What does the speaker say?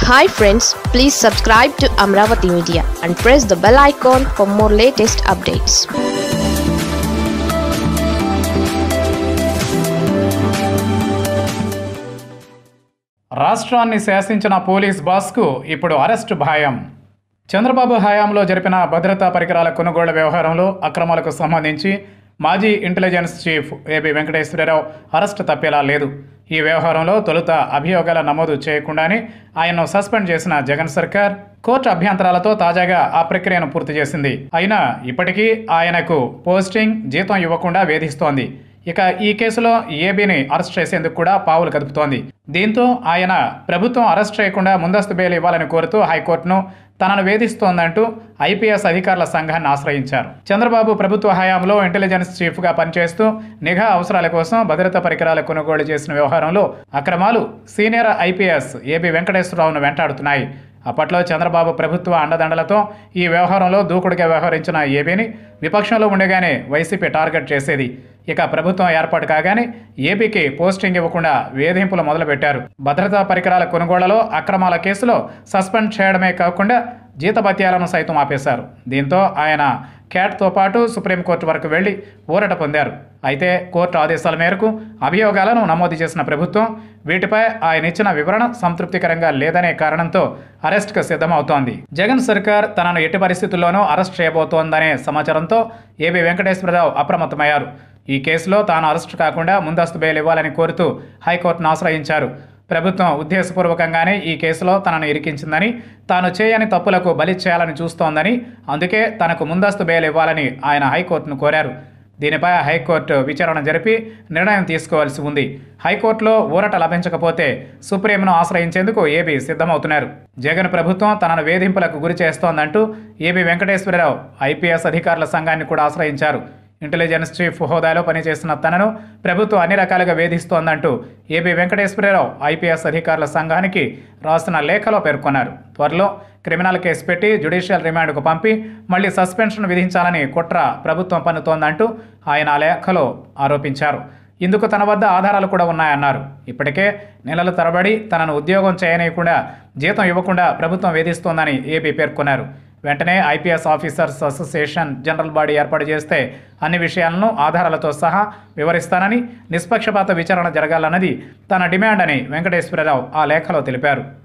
hi friends please subscribe to Amaravati media and press the bell icon for more latest updates రాష్ట్రాన్ని శాసించిన police బాస్కు ఇప్పుడు arrest భయం చంద్రబాబు హయాంలో జరిపిన భద్రతా పరికరాల కొనుగోళ్ల వ్యవహారంలో అక్రమాలకు సంబంధించి మాజీ intelligence chief AB Venkateswararao arrest తప్పేలా లేదు ఈ వ్యవహారంలో తొలుత అభియోగాల నమోదు చేయకుండానే ఆయన్ను సస్పెండ్ చేసిన జగన్ సర్కార్ కోర్టు అభ్యంతరాలతో తాజాగా ఆ ప్రక్రియను పూర్తి చేసింది అయినా ఇప్పటికీ ఆయనకు పోస్టింగ్ జీతం ఇవ్వకుండా వేధిస్తోంది ఇక ఈ కేసులో ఏబీని అరెస్ట్ చేసేందుకు కూడా పావులు కదుపుతోంది దీంతో ఆయన ప్రభుత్వం అరెస్ట్ చేయకుండా ముందస్తు బెయిల్ ఇవ్వాలని కోరుతూ హైకోర్టును తనను వేధిస్తోందంటూ ఐపీఎస్ అధికారుల సంఘాన్ని ఆశ్రయించారు చంద్రబాబు ప్రభుత్వ హయాంలో ఇంటెలిజెన్స్ చీఫ్గా పనిచేస్తూ నిఘా అవసరాల కోసం భద్రతా పరికరాల కొనుగోలు చేసిన వ్యవహారంలో అక్రమాలు సీనియర్ ఐపీఎస్ ఏబి వెంకటేశ్వరరావును వెంటాడుతున్నాయి అప్పట్లో చంద్రబాబు ప్రభుత్వ అండదండలతో ఈ వ్యవహారంలో దూకుడుగా వ్యవహరించిన ఏబీని విపక్షంలో ఉండగానే వైసీపీ టార్గెట్ చేసేది ఇక ప్రభుత్వం ఏర్పాటు కాగానే ఏపీకి పోస్టింగ్ ఇవ్వకుండా వేధింపులు మొదలుపెట్టారు భద్రతా పరికరాల కొనుగోళ్లలో అక్రమాల కేసులో సస్పెండ్ చేయడమే కాకుండా జీతభత్యాలను సైతం ఆపేశారు దీంతో ఆయన క్యాట్తో పాటు సుప్రీంకోర్టు వరకు వెళ్లి ఊరట పొందారు అయితే కోర్టు ఆదేశాల మేరకు అభియోగాలను నమోదు చేసిన ప్రభుత్వం వీటిపై ఆయన ఇచ్చిన వివరణ సంతృప్తికరంగా లేదనే కారణంతో అరెస్ట్కు సిద్ధమవుతోంది జగన్ సర్కార్ తనను ఎట్టి పరిస్థితుల్లోనూ అరెస్ట్ చేయబోతోందనే సమాచారంతో ఏబి వెంకటేశ్వరరావు అప్రమత్తమయ్యారు ఈ కేసులో తాను అరెస్టు కాకుండా ముందస్తు బెయిల్ ఇవ్వాలని కోరుతూ హైకోర్టును ఆశ్రయించారు ప్రభుత్వం ఉద్దేశపూర్వకంగానే ఈ కేసులో తనను ఇరికించిందని తాను చేయని తప్పులకు బలి చేయాలని చూస్తోందని అందుకే తనకు ముందస్తు బెయిల్ ఇవ్వాలని ఆయన హైకోర్టును కోరారు దీనిపై హైకోర్టు విచారణ జరిపి నిర్ణయం తీసుకోవాల్సి ఉంది హైకోర్టులో ఊరట లభించకపోతే సుప్రీంను ఆశ్రయించేందుకు ఏబీ సిద్ధమవుతున్నారు జగన్ ప్రభుత్వం తనను వేధింపులకు గురి చేస్తోందంటూ ఏబీ వెంకటేశ్వరరావు ఐపీఎస్ అధికారుల సంఘాన్ని కూడా ఆశ్రయించారు ఇంటెలిజెన్స్ చీఫ్ హోదాలో పనిచేసిన తనను ప్రభుత్వం అన్ని రకాలుగా వేధిస్తోందంటూ ఏబీ వెంకటేశ్వరరావు ఐపీఎస్ అధికారుల సంఘానికి రాసిన లేఖలో పేర్కొన్నారు త్వరలో క్రిమినల్ కేసు పెట్టి జ్యుడిషియల్ రిమాండ్కు పంపి మళ్లీ సస్పెన్షన్ విధించాలని కుట్ర ప్రభుత్వం పన్నుతోందంటూ ఆయన ఆ లేఖలో ఆరోపించారు ఇందుకు తన వద్ద ఆధారాలు కూడా ఉన్నాయన్నారు ఇప్పటికే నెలల తరబడి తనను ఉద్యోగం చేయనీయకుండా జీతం ఇవ్వకుండా ప్రభుత్వం వేధిస్తోందని ఏపీ పేర్కొన్నారు వెంటనే IPS officers association general body ఏర్పాటు చేస్తే అన్ని విషయాలను ఆధారాలతో సహా వివరిస్తానని నిష్పక్షపాత విచారణ జరగాలన్నది తన డిమాండ్ అని వెంకటేశ్వరరావు ఆ లేఖలో తెలిపారు